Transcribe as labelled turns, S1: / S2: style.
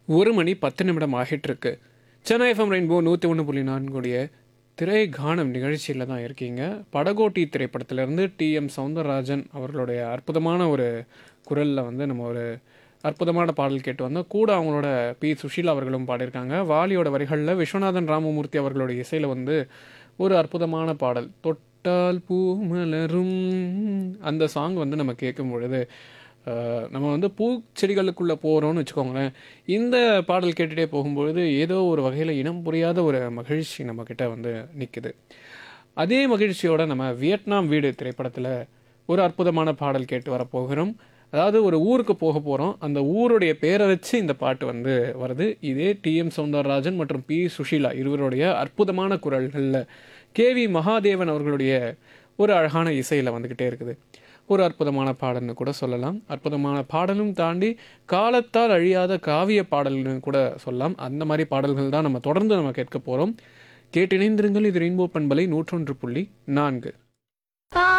S1: ஒரு மணி பத்து நிமிடம் ஆகிட்டுருக்கு சென்னை எஃப்எம் ரெயின்போ நூற்றி ஒன்று புள்ளி நான்குடைய திரை கானம் நிகழ்ச்சியில் தான் இருக்கீங்க படகோட்டி திரைப்படத்திலிருந்து டி எம் சவுந்தரராஜன் அவர்களுடைய அற்புதமான ஒரு குரலில் வந்து நம்ம ஒரு அற்புதமான பாடல் கேட்டு வந்தோம் கூட அவங்களோட பி சுஷீலா அவர்களும் பாடியிருக்காங்க வாலியோட வரிகளில் விஸ்வநாதன் ராமமூர்த்தி அவர்களுடைய இசையில் வந்து ஒரு அற்புதமான பாடல் தொட்டால் பூ மலரும் அந்த சாங் வந்து நம்ம கேட்கும் பொழுது அஹ், நம்ம வந்து பூச்செடிகளுக்குள்ளே போகிறோம்னு வச்சுக்கோங்களேன் இந்த பாடல் கேட்டுகிட்டே போகும்பொழுது ஏதோ ஒரு வகையில் இனம் புரியாத ஒரு மகிழ்ச்சி நம்மக்கிட்ட வந்து நிற்குது அதே மகிழ்ச்சியோட நம்ம வியட்நாம் வீடு திரைப்படத்தில் ஒரு அற்புதமான பாடல் கேட்டு வரப்போகிறோம் அதாவது ஒரு ஊருக்கு போக போகிறோம் அந்த ஊருடைய பேரை வச்சு இந்த பாட்டு வந்து வருது இதே டிஎம் சௌந்தரராஜன் மற்றும் பி சுஷீலா இருவருடைய அற்புதமான குரல்களில் கேவி மகாதேவன் அவர்களுடைய ஒரு அழகான இசையில் வந்துக்கிட்டே இருக்குது ஒரு அற்புதமான பாடல்னு கூட சொல்லலாம் அற்புதமான பாடலும் தாண்டி காலத்தால் அழியாத காவிய பாடல்னு கூட சொல்லலாம் அந்த மாதிரி பாடல்கள் தான் நம்ம தொடர்ந்து நம்ம கேட்க போகிறோம் கேட்டிணைந்திருங்கள் இது ரெயின்போ பண்பலை நூற்றொன்று புள்ளி நான்கு